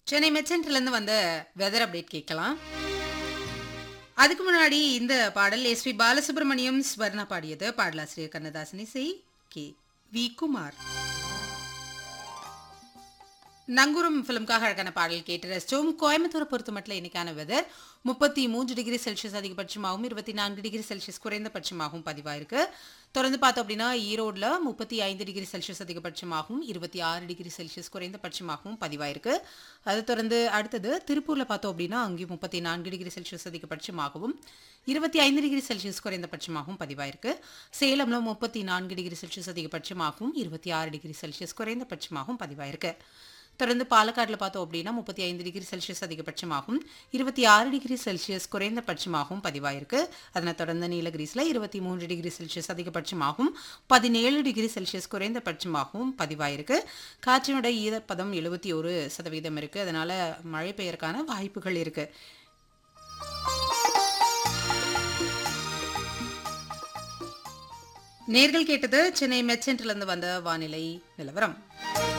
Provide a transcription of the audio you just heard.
சென்னை மெட்சென்ட்லேருந்து வந்த weather update கேட்கலாம் அதுக்கு முன்னாடி இந்த பாடல் எஸ்பி பாலசுப்ரமணியம் ஸ்வர்ணா பாடியது பாடலாசிரியர் கண்ணதாசன் இசை கே வி குமார் நங்கூரம் ஃபிலிம்காக அழகான பாடல் கேட்டு ரசிச்சோம் கோயம்புத்தூரை பொறுத்த மட்டும் இன்னைக்கான வெதர் முப்பத்தி மூன்று டிகிரி செல்சியஸ் அதிகபட்சமாகவும் இருபத்தி நான்கு டிகிரி செல்சியஸ் குறைந்தபட்சமாகவும் பதிவாயிருக்கு தொடர்ந்து பார்த்தோம் அப்படின்னா ஈரோடில் முப்பத்தி ஐந்து டிகிரி செல்சியஸ் அதிகபட்சமாகவும் இருபத்தி ஆறு டிகிரி செல்சியஸ் குறைந்தபட்சமாகவும் பதிவாயிருக்கு அது தொடர்ந்து அடுத்தது திருப்பூரில் பார்த்தோம் அப்படின்னா அங்கேயும் முப்பத்தி நான்கு டிகிரி செல்சியஸ் அதிகபட்சமாகவும் இருபத்தி ஐந்து டிகிரி செல்சியஸ் குறைந்தபட்சமாகவும் பதிவாயிருக்கு சேலம்ல முப்பத்தி நான்கு டிகிரி செல்சியஸ் அதிகபட்சமாகவும் இருபத்தி ஆறு டிகிரி செல்சியஸ் குறைந்தபட்சமாகவும் பதிவாயிருக்கு தொடர்ந்து பாலக்காட்டில் பார்த்தோம் அப்படின்னா முப்பத்தி ஐந்து டிகிரி செல்சியஸ் அதிகபட்சமாகவும் இருபத்தி ஆறு டிகிரி செல்சியஸ் குறைந்தபட்சமாகவும் பதிவாயிருக்கு அதனைத் தொடர்ந்து நீலகிரிஸில் இருபத்தி மூன்று டிகிரி செல்சியஸ் அதிகபட்சமாகவும் பதினேழு டிகிரி செல்சியஸ் குறைந்தபட்சமாகவும் பதிவாயிருக்கு காற்றினுடைய ஈரப்பதம் எழுபத்தி ஒரு சதவீதம் இருக்கு அதனால மழை பெய்யறதுக்கான வாய்ப்புகள் இருக்கு நேர்கள் கேட்டது சென்னை மெட்சென்ட்லேருந்து வந்த வானிலை நிலவரம்